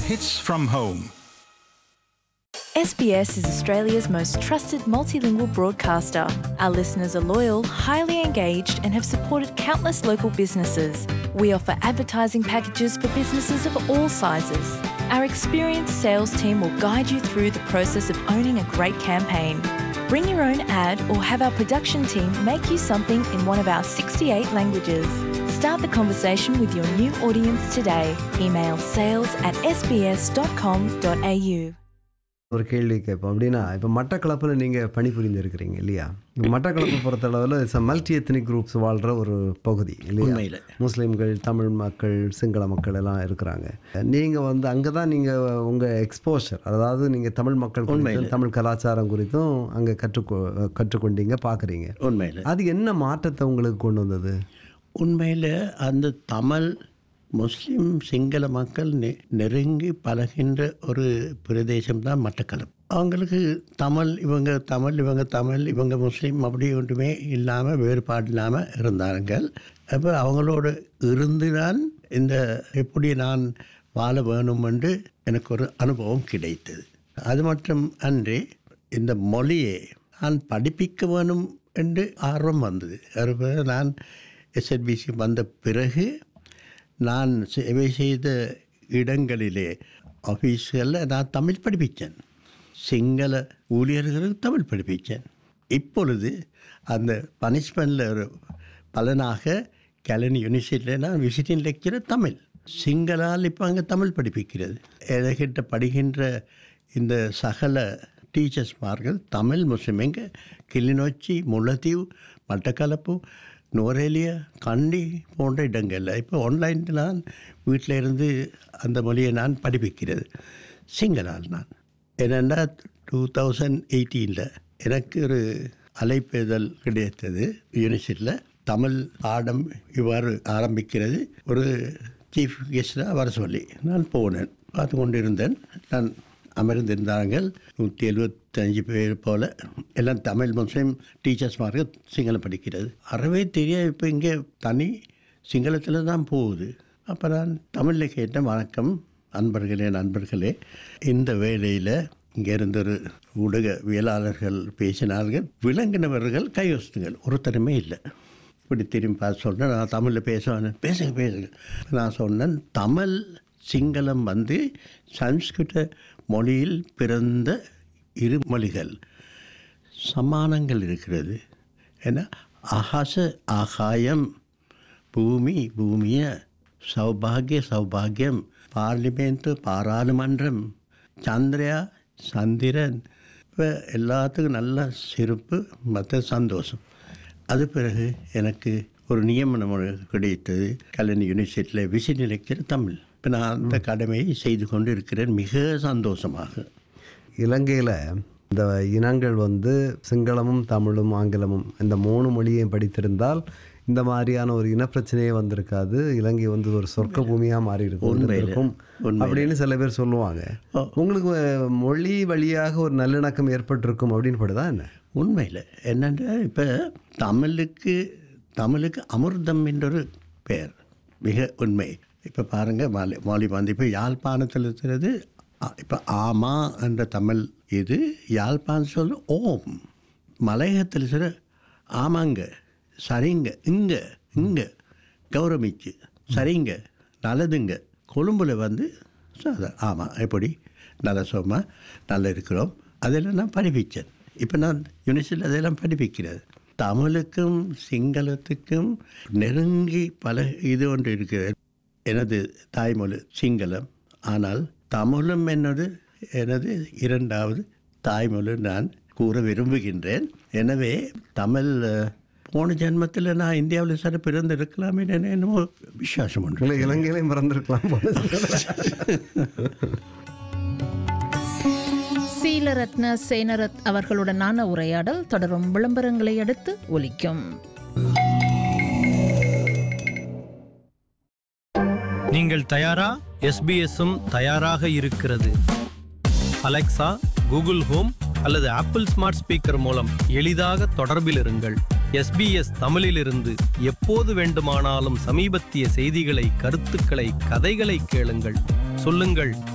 Hits from Home. SBS is Australia's most trusted multilingual broadcaster. Our listeners are loyal, highly engaged, and have supported countless local businesses. We offer advertising packages for businesses of all sizes. Our experienced sales team will guide you through the process of owning a great campaign. Bring your own ad or have our production team make you something in one of our 68 languages. Start the conversation with your new audience today. Email sales at sbs.com.au. ஒரு கேள்வி கேட்போம் அப்படின்னா இப்போ மட்டக்களப்பில் நீங்கள் பணிபுரிந்திருக்கிறீங்க இல்லையா மட்டக்களப்பு பொறுத்தளவில் it's multi ethnic groups வாழ்கிற ஒரு பகுதி இல்லையா உண்மையில. முஸ்லீம்கள் தமிழ் மக்கள் சிங்கள மக்கள் எல்லாம் இருக்கிறாங்க நீங்கள் வந்து அங்கே தான் நீங்கள் உங்கள் எக்ஸ்போஷர் அதாவது நீங்கள் தமிழ் மக்கள் குறித்தும் தமிழ் கலாச்சாரம் குறித்தும் அங்கே கற்றுக்கொ கற்றுக்கொண்டீங்க பார்க்குறீங்க உண்மையில் அது என்ன மாற்றத்தை உங்களுக்கு கொண்டு வந்தது உண்மையில் அந்த தமிழ் முஸ்லீம் சிங்கள மக்கள் நெ நெருங்கி பழகின்ற ஒரு பிரதேசம் தான் மட்டக்களப்பு அவங்களுக்கு தமிழ் இவங்க தமிழ் இவங்க தமிழ் இவங்க முஸ்லீம் அப்படி ஒன்றுமே இல்லாமல் வேறுபாடு இல்லாமல் இருந்தார்கள் அப்போ அவங்களோட இருந்து தான் இந்த எப்படி நான் வாழ வேணும் என்று எனக்கு ஒரு அனுபவம் கிடைத்தது அது மட்டும் அன்றி இந்த மொழியை நான் படிப்பிக்க வேணும் என்று ஆர்வம் வந்தது அதுபோல நான் எஸ்எல்பிசி வந்த பிறகு நான் சேவை செய்த இடங்களிலே ஆஃபீஸ்களில் நான் தமிழ் படிப்பித்தேன் சிங்கள ஊழியர்களுக்கு தமிழ் படிப்பித்தேன் இப்பொழுது அந்த பனிஷ்மெண்டில் ஒரு பலனாக கலனி யூனிவர்சிட்டியில் நான் விசிட்டிங் லெக்சரர் தமிழ் சிங்களால் இப்போ அங்கே தமிழ் படிப்பிக்கிறது என்கிட்ட படிக்கின்ற இந்த சகல டீச்சர்ஸ்மார்கள் தமிழ் முஸ்லிம் எங்கே கிளிநொச்சி முல்லைத்தீவு மட்டக்களப்பு நுவரேலியா கண்டி போன்ற இடங்களில் இப்போ ஆன்லைனில் நான் வீட்டில் இருந்து அந்த மொழியை நான் படிப்பிக்கிறது சிங்களால் நான் என்னென்னா டூ தௌசண்ட் எயிட்டீனில் எனக்கு ஒரு அலைப்பேதல் கிடைத்தது யூனிவர்சிட்டியில் தமிழ் பாடம் இவ்வாறு ஆரம்பிக்கிறது ஒரு சீஃப் கெஸ்டாக வர சொல்லி நான் போனேன் பார்த்து கொண்டிருந்தேன் நான் அமர்ந்திருந்தார்கள் நூற்றி எழுபத்தஞ்சு பேர் போல் எல்லாம் தமிழ் முஸ்லீம் டீச்சர்ஸ்மார்கள் சிங்களம் படிக்கிறது அறவே தெரியாது இப்போ இங்கே தனி சிங்களத்தில் தான் போகுது அப்போ நான் தமிழில் கேட்டேன் வணக்கம் அன்பர்களே நண்பர்களே இந்த வேலையில் இங்கே இருந்த ஒரு ஊடகவியலாளர்கள் பேசினார்கள் விளங்கினவர்கள் கையொசுங்கள் ஒருத்தருமே இல்லை இப்படி திரும்பி பார்த்து சொன்னேன் நான் தமிழில் பேசுவேன் பேசுங்க பேசுங்க நான் சொன்னேன் தமிழ் சிங்களம் வந்து சம்ஸ்கிருத மொழியில் பிறந்த இரு மொழிகள் சமானங்கள் இருக்கிறது ஏன்னா அகாச ஆகாயம் பூமி பூமிய சௌபாகிய சௌபாகியம் பார்லிமெண்ட்டு பாராளுமன்றம் சந்திரயா சந்திரன் இப்போ எல்லாத்துக்கும் நல்ல சிறப்பு மற்ற சந்தோஷம் அது பிறகு எனக்கு ஒரு நியமனம் ஒன்று கிடைத்தது கல்லணி யூனிவர்சிட்டியில் விசிட் லெக்சர் தமிழ் இப்போ நான் அந்த கடமையை செய்து கொண்டு இருக்கிறேன் மிக சந்தோஷமாக இலங்கையில் இந்த இனங்கள் வந்து சிங்களமும் தமிழும் ஆங்கிலமும் இந்த மூணு மொழியையும் படித்திருந்தால் இந்த மாதிரியான ஒரு இனப்பிரச்சனையே வந்திருக்காது இலங்கை வந்து ஒரு சொர்க்க பூமியாக மாறி இருக்கும் இருந்திருக்கும் அப்படின்னு சில பேர் சொல்லுவாங்க உங்களுக்கு அஹ், மொழி வழியாக ஒரு நல்லிணக்கம் ஏற்பட்டிருக்கும் அப்படின்னு படுதா என்ன உண்மையில் என்னென்னா இப்போ தமிழுக்கு தமிழுக்கு அமிர்தம் என்றொரு பெயர் மிக உண்மை இப்போ பாருங்கள் மாலி மாலி வந்து இப்போ யாழ்ப்பாணத்தில் இருக்கிறது அ- இப்போ ஆமா என்ற தமிழ் இது யாழ்ப்பாணம் சொல்லு ஓம் மலையகத்தில் இருக்கிற ஆமாங்க சரிங்க இங்கே இங்கே கௌரமிச்சு சரிங்க நல்லதுங்க கொழும்புல வந்து சாதா ஆமாம் எப்படி நல்ல சோமா நல்லா இருக்கிறோம் அதெல்லாம் நான் படிப்பிச்சேன் இப்போ நான் யூனிவர்சிட்டியில் அதெல்லாம் படிப்பிக்கிறது தமிழுக்கும் சிங்களத்துக்கும் நெருங்கி பல இது ஒன்று இருக்கிறது எனது தாய்மொழி சிங்களம் ஆனால் தமிழும் என்னது எனது இரண்டாவது தாய்மொழி நான் கூற விரும்புகின்றேன் எனவே தமிழ் அஹ், போன ஜென்மத்தில் நான் இந்தியாவில் சார் பிறந்து இருக்கலாமே என்னமோ விசுவாசம் ஒன்று இல்லை இலங்கையிலையும் மறந்துருக்கலாம் போல சீலரத்ன சேனரத் அவர்களுடனான உரையாடல் தொடரும் விளம்பரங்களை அடுத்து ஒலிக்கும் நீங்கள் தயாரா எஸ்பிஎஸ்ஸும் தயாராக இருக்கிறது அலெக்சா கூகுள் ஹோம் அல்லது ஆப்பிள் ஸ்மார்ட் ஸ்பீக்கர் மூலம் எளிதாக தொடர்பில் இருங்கள் எஸ்பிஎஸ் தமிழிலிருந்து எப்போது வேண்டுமானாலும் சமீபத்திய செய்திகளை கருத்துக்களை கதைகளை கேளுங்கள் சொல்லுங்கள்